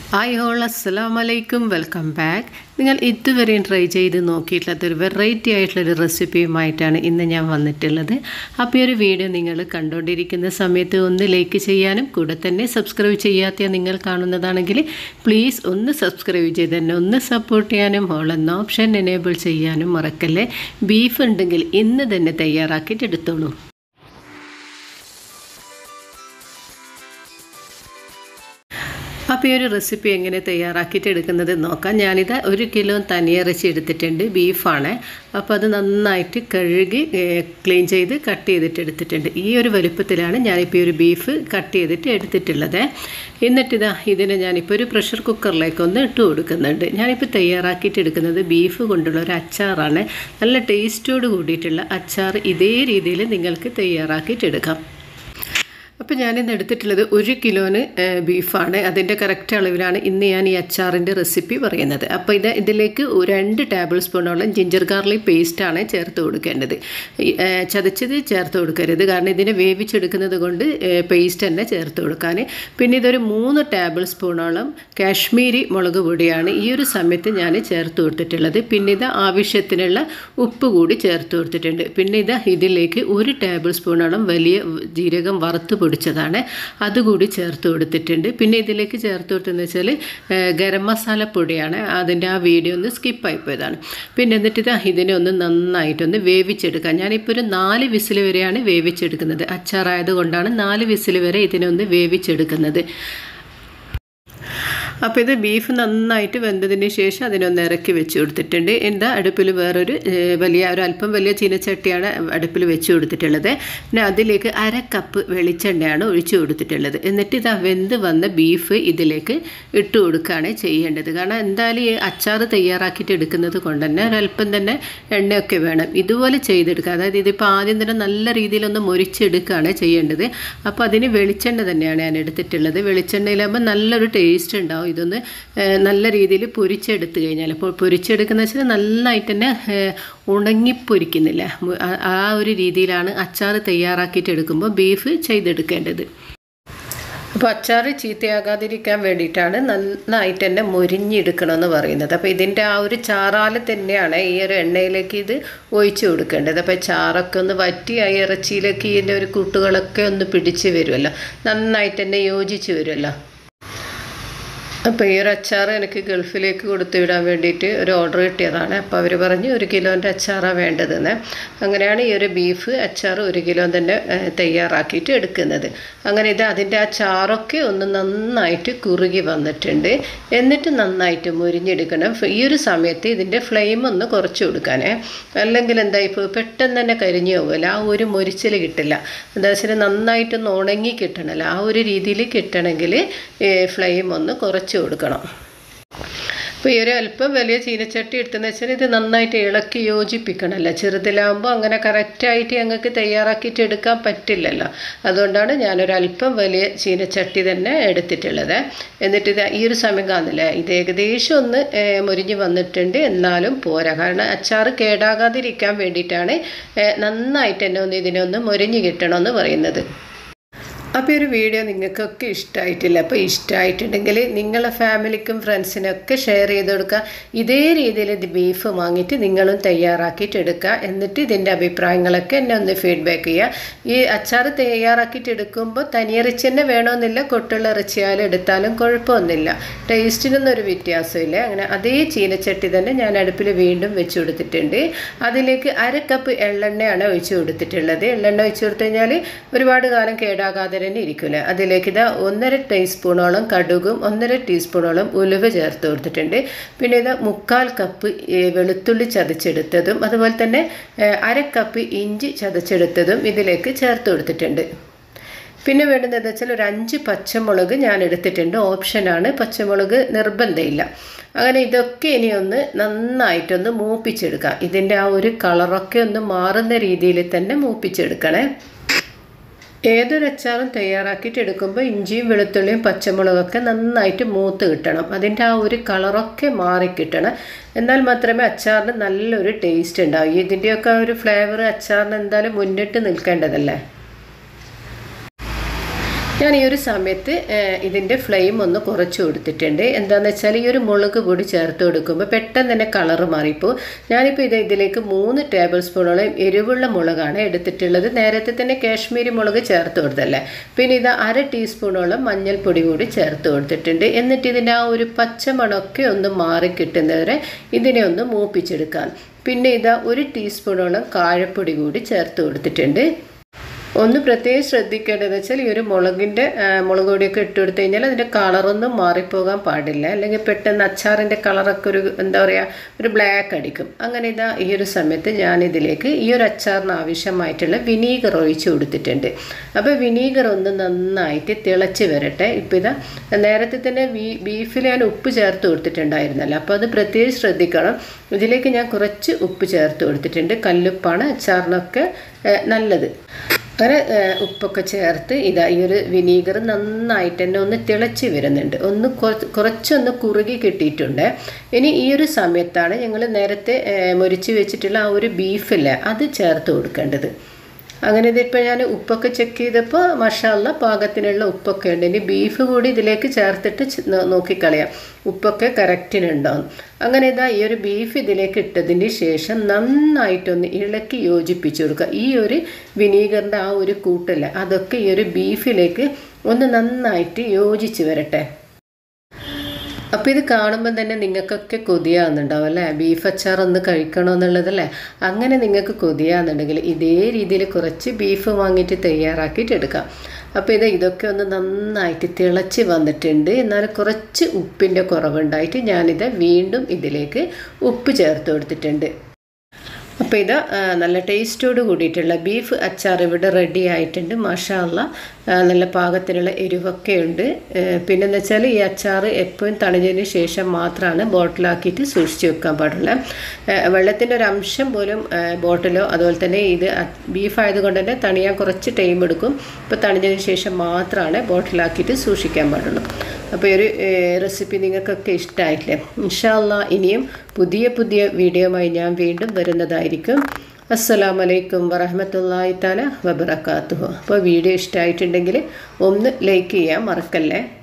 hi whole അസ്സലാം വലൈക്കും welcome back നിങ്ങൾ ഇതുവരെയും ട്രൈ ചെയ്ത് നോക്കിയിട്ടുള്ളതൊരു വെറൈറ്റി ആയിട്ടുള്ളൊരു റെസിപ്പിയുമായിട്ടാണ് ഇന്ന് ഞാൻ വന്നിട്ടുള്ളത് അപ്പോൾ ഈ ഒരു വീഡിയോ നിങ്ങൾ കണ്ടുകൊണ്ടിരിക്കുന്ന സമയത്ത് ഒന്ന് ലൈക്ക് ചെയ്യാനും കൂടെ തന്നെ സബ്സ്ക്രൈബ് ചെയ്യാത്ത നിങ്ങൾ കാണുന്നതാണെങ്കിൽ പ്ലീസ് ഒന്ന് സബ്സ്ക്രൈബ് ചെയ്ത് തന്നെ ഒന്ന് സപ്പോർട്ട് ചെയ്യാനും ഹോൾ എന്ന ഓപ്ഷൻ എനേബിൾ ചെയ്യാനും മറക്കല്ലേ ബീഫ് ഉണ്ടെങ്കിൽ ഇന്ന് തന്നെ തയ്യാറാക്കിയിട്ട് എടുത്തോളൂ അപ്പോൾ ഈ ഒരു റെസിപ്പി എങ്ങനെ തയ്യാറാക്കിയിട്ട് എടുക്കുന്നത് നോക്കാം ഞാനിത് ഒരു കിലോ തനിയിറച്ചി എടുത്തിട്ടുണ്ട് ബീഫാണ് അപ്പോൾ അത് നന്നായിട്ട് കഴുകി ക്ലീൻ ചെയ്ത് കട്ട് ചെയ്തിട്ട് എടുത്തിട്ടുണ്ട് ഈ ഒരു വലുപ്പത്തിലാണ് ഞാനിപ്പോൾ ഈ ഒരു ബീഫ് കട്ട് ചെയ്തിട്ട് എടുത്തിട്ടുള്ളത് എന്നിട്ടിതാ ഇതിനെ ഞാനിപ്പോൾ ഒരു പ്രഷർ കുക്കറിലേക്ക് ഒന്ന് ഇട്ട് കൊടുക്കുന്നുണ്ട് ഞാനിപ്പോൾ തയ്യാറാക്കിയിട്ട് എടുക്കുന്നത് ബീഫ് കൊണ്ടുള്ള ഒരു അച്ചാറാണ് നല്ല ടേസ്റ്റോട് കൂടിയിട്ടുള്ള അച്ചാർ ഇതേ രീതിയിൽ നിങ്ങൾക്ക് തയ്യാറാക്കിയിട്ട് എടുക്കാം അപ്പോൾ ഞാനിന്ന് എടുത്തിട്ടുള്ളത് ഒരു കിലോന് ബീഫാണ് അതിൻ്റെ കറക്റ്റ് അളവിലാണ് ഇന്ന് ഞാൻ ഈ അച്ചാറിൻ്റെ റെസിപ്പി പറയുന്നത് അപ്പോൾ ഇത് ഇതിലേക്ക് രണ്ട് ടേബിൾ സ്പൂണോളം ജിഞ്ചർ ഗാർലിക് പേസ്റ്റാണ് ചേർത്ത് കൊടുക്കേണ്ടത് ചതച്ചത് ചേർത്ത് കൊടുക്കരുത് കാരണം ഇതിനെ വേവിച്ചെടുക്കുന്നത് കൊണ്ട് പേസ്റ്റ് തന്നെ ചേർത്ത് കൊടുക്കാൻ പിന്നെ ഇതൊരു മൂന്ന് ടേബിൾ സ്പൂണോളം കാശ്മീരി മുളക് പൊടിയാണ് ഈ ഒരു സമയത്ത് ഞാൻ ചേർത്ത് കൊടുത്തിട്ടുള്ളത് പിന്നെ ഇത് ആവശ്യത്തിനുള്ള ഉപ്പ് കൂടി ചേർത്ത് കൊടുത്തിട്ടുണ്ട് പിന്നെ ഇത് ഇതിലേക്ക് ഒരു ടേബിൾ സ്പൂണോളം വലിയ ജീരകം വറുത്ത് പൊടിച്ചതാണ് അതുകൂടി ചേർത്ത് കൊടുത്തിട്ടുണ്ട് പിന്നെ ഇതിലേക്ക് ചേർത്ത് കൊടുത്തതെന്ന് വെച്ചാൽ ഗരം മസാല പൊടിയാണ് അതിൻ്റെ ആ വീഡിയോ ഒന്ന് സ്കിപ്പായി പോയതാണ് പിന്നെ എന്നിട്ട് ഇത് ഇതിനെ ഒന്ന് നന്നായിട്ടൊന്ന് വേവിച്ചെടുക്കാം ഞാനിപ്പോൾ ഒരു നാല് വിസിൽ വരെയാണ് വേവിച്ചെടുക്കുന്നത് അച്ചാറായത് കൊണ്ടാണ് നാല് വിസിൽ വരെ ഇതിനെ ഒന്ന് വേവിച്ചെടുക്കുന്നത് അപ്പോൾ ഇത് ബീഫ് നന്നായിട്ട് വെന്തതിന് ശേഷം അതിനൊന്ന് ഇറക്കി വെച്ച് കൊടുത്തിട്ടുണ്ട് എന്താ അടുപ്പിൽ വേറൊരു വലിയ ഒരു അല്പം വലിയ ചീനച്ചട്ടിയാണ് അടുപ്പിൽ വെച്ച് കൊടുത്തിട്ടുള്ളത് പിന്നെ അതിലേക്ക് അര കപ്പ് വെളിച്ചെണ്ണയാണ് ഒഴിച്ചു കൊടുത്തിട്ടുള്ളത് എന്നിട്ട് ഇതാ വെന്ത് വന്ന ബീഫ് ഇതിലേക്ക് ഇട്ട് കൊടുക്കുകയാണ് ചെയ്യേണ്ടത് കാരണം എന്തായാലും ഈ അച്ചാർ തയ്യാറാക്കിയിട്ട് എടുക്കുന്നത് കൊണ്ട് തന്നെ ഒരല്പം തന്നെ എണ്ണയൊക്കെ വേണം ഇതുപോലെ ചെയ്തെടുക്കുക അതായത് ഇതിപ്പോൾ ആദ്യം തന്നെ നല്ല രീതിയിലൊന്ന് മുരിച്ചെടുക്കുകയാണ് ചെയ്യേണ്ടത് അപ്പോൾ അതിന് വെളിച്ചെണ്ണ തന്നെയാണ് ഞാൻ എടുത്തിട്ടുള്ളത് വെളിച്ചെണ്ണയിലാകുമ്പോൾ നല്ലൊരു ടേസ്റ്റ് ഉണ്ടാവും ഇതൊന്ന് നല്ല രീതിയിൽ പൊരിച്ചെടുത്ത് കഴിഞ്ഞാൽ അപ്പോൾ പൊരിച്ചെടുക്കുന്ന വെച്ചാൽ നന്നായിട്ട് തന്നെ ഉണങ്ങിപ്പൊരിക്കുന്നില്ല ആ ഒരു രീതിയിലാണ് അച്ചാർ തയ്യാറാക്കിയിട്ട് എടുക്കുമ്പോൾ ബീഫ് ചെയ്തെടുക്കേണ്ടത് അപ്പോൾ അച്ചാർ ചീത്തയാകാതിരിക്കാൻ വേണ്ടിയിട്ടാണ് നന്നായിട്ട് തന്നെ മൊരിഞ്ഞെടുക്കണമെന്ന് പറയുന്നത് അപ്പോൾ ഇതിൻ്റെ ആ ഒരു ചാറാൽ തന്നെയാണ് ഈ ഒരു എണ്ണയിലേക്ക് ഇത് ഒഴിച്ചു കൊടുക്കേണ്ടത് അപ്പോൾ ചാറൊക്കെ ഒന്ന് വറ്റി ആ ഇറച്ചിയിലേക്ക് ഇതിൻ്റെ ഒരു കൂട്ടുകളൊക്കെ ഒന്ന് പിടിച്ച് വരുമല്ലോ നന്നായിട്ട് തന്നെ യോജിച്ച് വരുമല്ലോ അപ്പോൾ ഈ ഒരു അച്ചാർ എനിക്ക് ഗൾഫിലേക്ക് കൊടുത്തു വിടാൻ വേണ്ടിയിട്ട് ഒരു ഓർഡർ കിട്ടിയതാണ് അപ്പോൾ അവർ പറഞ്ഞു ഒരു കിലോൻ്റെ അച്ചാറാണ് വേണ്ടതെന്ന് അങ്ങനെയാണ് ഈ ഒരു ബീഫ് അച്ചാർ ഒരു കിലോ തന്നെ തയ്യാറാക്കിയിട്ട് എടുക്കുന്നത് അങ്ങനെ ഇത് അതിൻ്റെ ആ ചാറൊക്കെ ഒന്ന് നന്നായിട്ട് കുറുകി വന്നിട്ടുണ്ട് എന്നിട്ട് നന്നായിട്ട് മുരിഞ്ഞെടുക്കണം ഈ ഒരു സമയത്ത് ഇതിൻ്റെ ഫ്ലെയിം ഒന്ന് കുറച്ച് കൊടുക്കാനേ അല്ലെങ്കിൽ എന്താ ഇപ്പോൾ പെട്ടെന്ന് തന്നെ കരിഞ്ഞു പോകുമല്ലോ ആ ഒരു മൊരിച്ചിൽ കിട്ടില്ല എന്താ വെച്ചാൽ നന്നായിട്ടൊന്ന് ഉണങ്ങി കിട്ടണമല്ലോ ആ ഒരു രീതിയിൽ കിട്ടണമെങ്കിൽ ഫ്ലെയിം ഒന്ന് കുറച്ച് വെച്ച് കൊടുക്കണം അപ്പോൾ ഈ ഒരു അല്പം വലിയ ചീനച്ചട്ടി എടുത്തെന്ന് വെച്ചാൽ ഇത് നന്നായിട്ട് ഇളക്കി യോജിപ്പിക്കണമല്ലോ ചെറുതിലാകുമ്പോൾ അങ്ങനെ കറക്റ്റായിട്ട് ഞങ്ങൾക്ക് തയ്യാറാക്കിയിട്ട് എടുക്കാൻ പറ്റില്ലല്ലോ അതുകൊണ്ടാണ് ഞാനൊരു അല്പം വലിയ ചീനച്ചട്ടി തന്നെ എടുത്തിട്ടുള്ളത് എന്നിട്ട് ഇത് ഈ ഒരു സമയം കാണുന്നില്ലേ ഇത് ഏകദേശം ഒന്ന് മുരിഞ്ഞ് വന്നിട്ടുണ്ട് എന്നാലും പോരാ കാരണം അച്ചാർ കേടാകാതിരിക്കാൻ വേണ്ടിയിട്ടാണ് നന്നായിട്ട് തന്നെ ഒന്ന് ഇതിനൊന്ന് മുരിഞ്ഞ് കിട്ടണമെന്ന് പറയുന്നത് അപ്പോൾ ഒരു വീഡിയോ നിങ്ങൾക്കൊക്കെ ഇഷ്ടമായിട്ടില്ല അപ്പോൾ ഇഷ്ടമായിട്ടുണ്ടെങ്കിൽ നിങ്ങളെ ഫാമിലിക്കും ഫ്രണ്ട്സിനൊക്കെ ഷെയർ ചെയ്ത് കൊടുക്കുക ഇതേ രീതിയിൽ ഇത് ബീഫ് വാങ്ങിയിട്ട് നിങ്ങളും തയ്യാറാക്കിയിട്ട് എടുക്കുക എന്നിട്ട് ഇതിൻ്റെ അഭിപ്രായങ്ങളൊക്കെ എന്നെ ഒന്ന് ഫീഡ്ബാക്ക് ചെയ്യുക ഈ അച്ചാർ തയ്യാറാക്കിയിട്ട് എടുക്കുമ്പോൾ തനിയിറച്ചി തന്നെ വേണമെന്നില്ല കൊട്ടുള്ള ഇറച്ചിയാലും എടുത്താലും കുഴപ്പമൊന്നുമില്ല ടേസ്റ്റിനൊന്നും ഒരു വ്യത്യാസമില്ല അങ്ങനെ അതേ ചീനച്ചട്ടി തന്നെ ഞാൻ അടുപ്പിൽ വീണ്ടും വെച്ച് കൊടുത്തിട്ടുണ്ട് അതിലേക്ക് അര കപ്പ് എള്ളെണ്ണയാണ് ഒഴിച്ച് കൊടുത്തിട്ടുള്ളത് എള്ളെണ്ണ ഒഴിച്ച് കൊടുത്തു കഴിഞ്ഞാൽ ഒരുപാട് കാലം കേടാകാതെ തന്നെ ഇരിക്കില്ല അതിലേക്ക് ഇതാ ഒന്നര ടീസ്പൂണോളം കടുകും ഒന്നര ടീസ്പൂണോളം ഉലുവ ചേർത്ത് കൊടുത്തിട്ടുണ്ട് പിന്നെ ഇത് മുക്കാൽ കപ്പ് വെളുത്തുള്ളി ചതച്ചെടുത്തതും അതുപോലെ തന്നെ അര കപ്പ് ഇഞ്ചി ചതച്ചെടുത്തതും ഇതിലേക്ക് ചേർത്ത് കൊടുത്തിട്ടുണ്ട് പിന്നെ വേണ്ടുന്നത് വെച്ചാൽ ഒരു അഞ്ച് പച്ചമുളക് ഞാൻ എടുത്തിട്ടുണ്ട് ഓപ്ഷനാണ് പച്ചമുളക് നിർബന്ധമില്ല അങ്ങനെ ഇതൊക്കെ ഇനി ഒന്ന് നന്നായിട്ടൊന്ന് മൂപ്പിച്ചെടുക്കാം ഇതിൻ്റെ ആ ഒരു കളറൊക്കെ ഒന്ന് മാറുന്ന രീതിയിൽ തന്നെ മൂപ്പിച്ചെടുക്കണേ ഏതൊരു അച്ചാറും തയ്യാറാക്കിയിട്ട് എടുക്കുമ്പോൾ ഇഞ്ചിയും വെളുത്തുള്ളിയും പച്ചമുളകൊക്കെ നന്നായിട്ട് മൂത്ത് കിട്ടണം അതിൻ്റെ ആ ഒരു കളറൊക്കെ മാറിക്കിട്ടണം എന്നാൽ മാത്രമേ അച്ചാറിന് നല്ലൊരു ടേസ്റ്റ് ഉണ്ടാവൂ ഇതിൻ്റെയൊക്കെ ഒരു ഫ്ലേവർ അച്ചാറിന് എന്തായാലും മുന്നിട്ട് നിൽക്കേണ്ടതല്ലേ ഞാൻ ഈ ഒരു സമയത്ത് ഇതിൻ്റെ ഫ്ലെയിം ഒന്ന് കുറച്ച് കൊടുത്തിട്ടുണ്ട് എന്താണെന്ന് വെച്ചാൽ ഈ ഒരു മുളക് പൊടി ചേർത്ത് കൊടുക്കുമ്പോൾ പെട്ടെന്ന് തന്നെ കളറ് മാറിപ്പോൾ ഞാനിപ്പോൾ ഇത് ഇതിലേക്ക് മൂന്ന് ടേബിൾ സ്പൂണോളം എരിവുള്ള മുളകാണ് എടുത്തിട്ടുള്ളത് നേരത്തെ തന്നെ കാശ്മീരി മുളക് ചേർത്ത് കൊടുത്തല്ലേ പിന്നെ ഇത് അര ടീസ്പൂണോളം മഞ്ഞൾപ്പൊടി കൂടി ചേർത്ത് കൊടുത്തിട്ടുണ്ട് എന്നിട്ട് ഇതിൻ്റെ ആ ഒരു പച്ചമണമൊക്കെ ഒന്ന് മാറി കിട്ടുന്നവരെ ഇതിനെ ഒന്ന് മൂപ്പിച്ചെടുക്കാം പിന്നെ ഇതാ ഒരു ടീസ്പൂണോളം കാഴപ്പൊടി കൂടി ചേർത്ത് കൊടുത്തിട്ടുണ്ട് ഒന്ന് പ്രത്യേകം ശ്രദ്ധിക്കേണ്ടതെന്ന് വെച്ചാൽ ഈ ഒരു മുളകിൻ്റെ മുളക് പൊടിയൊക്കെ ഇട്ട് കൊടുത്തു കഴിഞ്ഞാൽ അതിൻ്റെ കളറൊന്നും മാറിപ്പോകാൻ പാടില്ല അല്ലെങ്കിൽ പെട്ടെന്ന് അച്ചാറിൻ്റെ കളറൊക്കെ ഒരു എന്താ പറയുക ഒരു ബ്ലാക്ക് അടിക്കും അങ്ങനെ ഇതാ ഈ ഒരു സമയത്ത് ഞാനിതിലേക്ക് ഈ ഒരു അച്ചാറിന് ആവശ്യമായിട്ടുള്ള വിനീഗർ ഒഴിച്ച് കൊടുത്തിട്ടുണ്ട് അപ്പോൾ വിനീഗർ ഒന്ന് നന്നായിട്ട് തിളച്ച് വരട്ടെ ഇപ്പോൾ ഇതാ നേരത്തെ തന്നെ ബീ ബീഫിൽ ഞാൻ ഉപ്പ് ചേർത്ത് കൊടുത്തിട്ടുണ്ടായിരുന്നല്ലോ അപ്പോൾ അത് പ്രത്യേകം ശ്രദ്ധിക്കണം ഇതിലേക്ക് ഞാൻ കുറച്ച് ഉപ്പ് ചേർത്ത് കൊടുത്തിട്ടുണ്ട് കല്ലുപ്പാണ് അച്ചാറിനൊക്കെ നല്ലത് അങ്ങനെ ഉപ്പൊക്കെ ചേർത്ത് ഇതാ ഈ ഒരു വിനീഗർ നന്നായിട്ട് തന്നെ ഒന്ന് തിളച്ച് വരുന്നുണ്ട് ഒന്ന് കുറച്ചൊന്ന് കുറുകി കിട്ടിയിട്ടുണ്ട് ഇനി ഈ ഒരു സമയത്താണ് ഞങ്ങൾ നേരത്തെ മുരിച്ച് വെച്ചിട്ടുള്ള ആ ഒരു ബീഫില്ലേ അത് ചേർത്ത് കൊടുക്കേണ്ടത് അങ്ങനെ ഇതിപ്പോൾ ഞാൻ ഉപ്പൊക്കെ ചെക്ക് ചെയ്തപ്പോൾ മഷാല്ല പാകത്തിനുള്ള ഉപ്പൊക്കെ ഉണ്ട് ഇനി ബീഫ് കൂടി ഇതിലേക്ക് ചേർത്തിട്ട് നോക്കിക്കളയാം ഉപ്പൊക്കെ കറക്റ്റിനുണ്ടോ അങ്ങനെ ഇതാ ഈ ഒരു ബീഫ് ഇതിലേക്ക് ഇട്ടതിന് ശേഷം നന്നായിട്ടൊന്ന് ഇളക്കി യോജിപ്പിച്ച് കൊടുക്കുക ഈ ഒരു വിനീഗറിൻ്റെ ആ ഒരു കൂട്ടല്ല അതൊക്കെ ഈ ഒരു ബീഫിലേക്ക് ഒന്ന് നന്നായിട്ട് യോജിച്ച് വരട്ടെ അപ്പോൾ ഇത് കാണുമ്പോൾ തന്നെ നിങ്ങൾക്കൊക്കെ കൊതിയാവുന്നുണ്ടാവും അല്ലേ ബീഫ് അച്ചാർ ഒന്ന് കഴിക്കണമെന്നുള്ളതല്ലേ അങ്ങനെ നിങ്ങൾക്ക് കൊതിയാവുന്നുണ്ടെങ്കിൽ ഇതേ രീതിയിൽ കുറച്ച് ബീഫ് വാങ്ങിയിട്ട് തയ്യാറാക്കിയിട്ട് എടുക്കാം അപ്പോൾ ഇത് ഇതൊക്കെ ഒന്ന് നന്നായിട്ട് തിളച്ച് വന്നിട്ടുണ്ട് എന്നാൽ കുറച്ച് ഉപ്പിൻ്റെ കുറവുണ്ടായിട്ട് ഞാനിത് വീണ്ടും ഇതിലേക്ക് ഉപ്പ് ചേർത്ത് കൊടുത്തിട്ടുണ്ട് അപ്പോൾ ഇത് നല്ല ടേസ്റ്റോട് കൂടിയിട്ടുള്ള ബീഫ് അച്ചാർ ഇവിടെ റെഡി ആയിട്ടുണ്ട് മഷാല്ല നല്ല പാകത്തിനുള്ള എരിവൊക്കെ ഉണ്ട് പിന്നെന്ന് വെച്ചാൽ ഈ അച്ചാർ എപ്പോഴും തണിഞ്ഞതിന് ശേഷം മാത്രമാണ് ബോട്ടിലാക്കിയിട്ട് സൂക്ഷിച്ച് വെക്കാൻ പാടുള്ളൂ വെള്ളത്തിൻ്റെ ഒരു അംശം പോലും ബോട്ടിലോ അതുപോലെ തന്നെ ഇത് ബീഫ് ആയതുകൊണ്ട് തന്നെ തണിയാൻ കുറച്ച് ടൈം എടുക്കും ഇപ്പോൾ തണിഞ്ഞതിന് ശേഷം മാത്രമാണ് ബോട്ടിലാക്കിയിട്ട് സൂക്ഷിക്കാൻ പാടുള്ളൂ അപ്പോൾ ഈ ഒരു റെസിപ്പി നിങ്ങൾക്കൊക്കെ ഇഷ്ടമായിട്ടില്ലേ ഇൻഷാല്ല ഇനിയും പുതിയ പുതിയ വീഡിയോയുമായി ഞാൻ വീണ്ടും വരുന്നതായിരിക്കും അസ്സലാമലൈക്കും വറഹമത്തല്ലാഹി താല വബറക്കാത്തുഹു അപ്പോൾ വീഡിയോ ഇഷ്ടമായിട്ടുണ്ടെങ്കിൽ ഒന്ന് ലൈക്ക് ചെയ്യാൻ മറക്കല്ലേ